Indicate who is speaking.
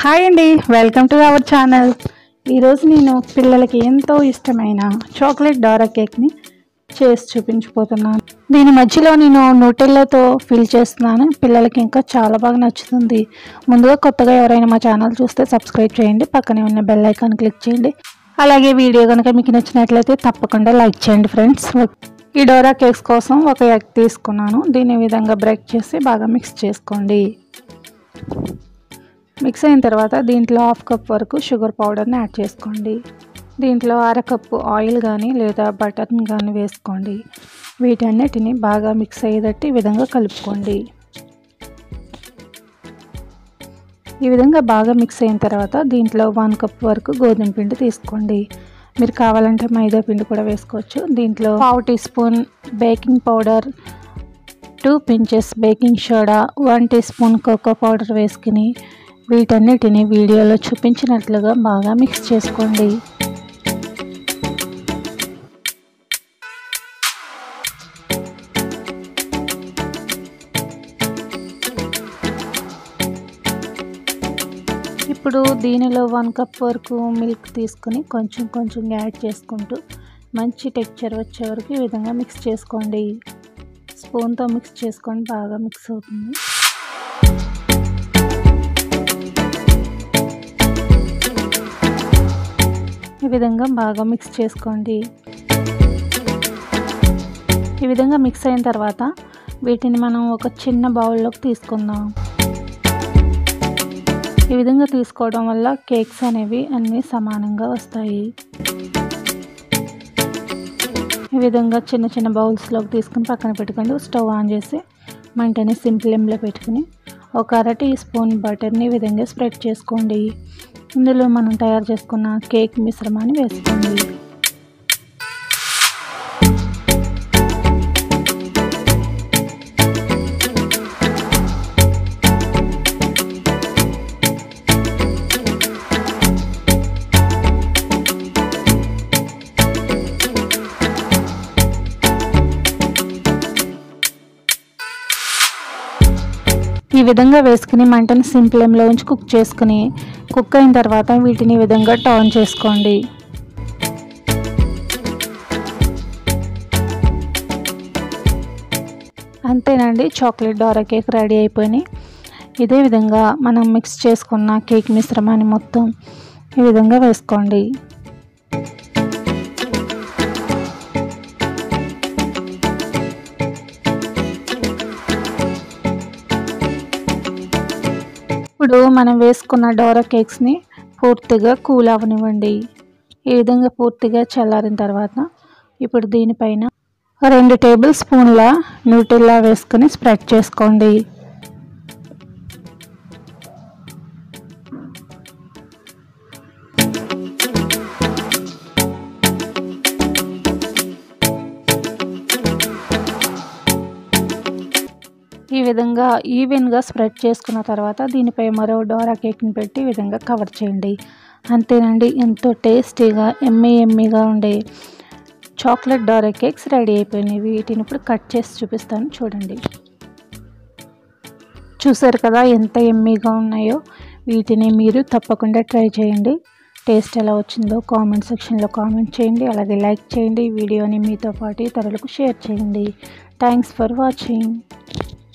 Speaker 1: hi అండి welcome to our channel ఈరోజు నేను పిల్లలకి ఎంతో ఇష్టమైన చాక్లెట్ డోరా కేక్ని చేసి చూపించిపోతున్నాను దీని మధ్యలో నేను నూటెల్లతో ఫిల్ చేస్తున్నాను పిల్లలకి ఇంకా చాలా బాగా నచ్చుతుంది ముందుగా కొత్తగా ఎవరైనా మా ఛానల్ చూస్తే సబ్స్క్రైబ్ చేయండి పక్కనే ఉన్న బెల్ ఐకాన్ క్లిక్ చేయండి అలాగే వీడియో కనుక మీకు నచ్చినట్లయితే తప్పకుండా లైక్ చేయండి ఫ్రెండ్స్ ఈ డోరా కేక్స్ కోసం ఒక ఎగ్ తీసుకున్నాను దీన్ని ఈ విధంగా బ్రేక్ చేసి బాగా మిక్స్ చేసుకోండి మిక్స్ అయిన తర్వాత దీంట్లో హాఫ్ కప్ వరకు షుగర్ పౌడర్ని యాడ్ చేసుకోండి దీంట్లో అర కప్పు ఆయిల్ కానీ లేదా బటర్ని కానీ వేసుకోండి వీటన్నిటిని బాగా మిక్స్ అయ్యేటట్టు ఈ విధంగా కలుపుకోండి ఈ విధంగా బాగా మిక్స్ అయిన తర్వాత దీంట్లో వన్ కప్ వరకు గోధుమ పిండి తీసుకోండి మీరు కావాలంటే మైదా పిండి కూడా వేసుకోవచ్చు దీంట్లో పావు teaspoon baking powder two pinches baking soda one teaspoon cocoa powder వేసుకుని వీటన్నిటిని వీడియోలో చూపించినట్లుగా బాగా మిక్స్ చేసుకోండి ఇప్పుడు దీనిలో వన్ కప్ వరకు మిల్క్ తీసుకుని కొంచెం కొంచెం యాడ్ చేసుకుంటూ మంచి టెక్చర్ వచ్చే వరకు ఈ విధంగా మిక్స్ చేసుకోండి స్పూన్తో మిక్స్ చేసుకొని బాగా మిక్స్ అవుతుంది ఈ విధంగా బాగా మిక్స్ చేసుకోండి ఈ విధంగా మిక్స్ అయిన తర్వాత వీటిని మనం ఒక చిన్న బౌల్లోకి తీసుకుందాం ఈ విధంగా తీసుకోవడం వల్ల కేక్స్ అనేవి అన్నీ సమానంగా వస్తాయి ఈ విధంగా చిన్న చిన్న బౌల్స్లోకి తీసుకుని పక్కన పెట్టుకోండి స్టవ్ ఆన్ చేసి మంటని సింప్లెమ్లో పెట్టుకుని ఒక అర టీ స్పూన్ బటర్ని ఈ విధంగా స్ప్రెడ్ చేసుకోండి ఇందులో మనం తయారు చేసుకున్న కేక్ మిశ్రమాన్ని వేసుకోండి ఈ విధంగా వేసుకుని మంటను సిమ్ ఫ్లేమ్లో ఉంచి కుక్ చేసుకుని కుక్ అయిన తర్వాత వీటిని ఈ విధంగా టర్న్ చేసుకోండి అంతేనండి చాక్లెట్ డోరా కేక్ రెడీ అయిపోయినాయి ఇదే విధంగా మనం మిక్స్ చేసుకున్న కేక్ మిశ్రమాన్ని మొత్తం ఈ విధంగా వేసుకోండి ఇప్పుడు మనం వేసుకున్న డోరా కేక్స్ని పూర్తిగా కూల్ అవనివ్వండి ఈ విధంగా పూర్తిగా చల్లారిన తర్వాత ఇప్పుడు దీనిపైన రెండు టేబుల్ స్పూన్ల న్యూటిల్లా వేసుకొని స్ప్రెడ్ చేసుకోండి ఈ విధంగా ఈవెన్గా స్ప్రెడ్ చేసుకున్న తర్వాత దీనిపై మరో డోరా కేక్ని పెట్టి ఈ విధంగా కవర్ చేయండి అంతేనండి ఎంతో టేస్టీగా ఎమ్మీ ఎమ్మీగా ఉండే చాక్లెట్ డోరా కేక్స్ రెడీ అయిపోయినాయి వీటిని ఇప్పుడు కట్ చేసి చూపిస్తాను చూడండి చూసారు కదా ఎంత ఎమ్మీగా ఉన్నాయో వీటిని మీరు తప్పకుండా ట్రై చేయండి టేస్ట్ ఎలా వచ్చిందో కామెంట్ సెక్షన్లో కామెంట్ చేయండి అలాగే లైక్ చేయండి వీడియోని మీతో పాటు ఇతరులకు షేర్ చేయండి థ్యాంక్స్ ఫర్ వాచింగ్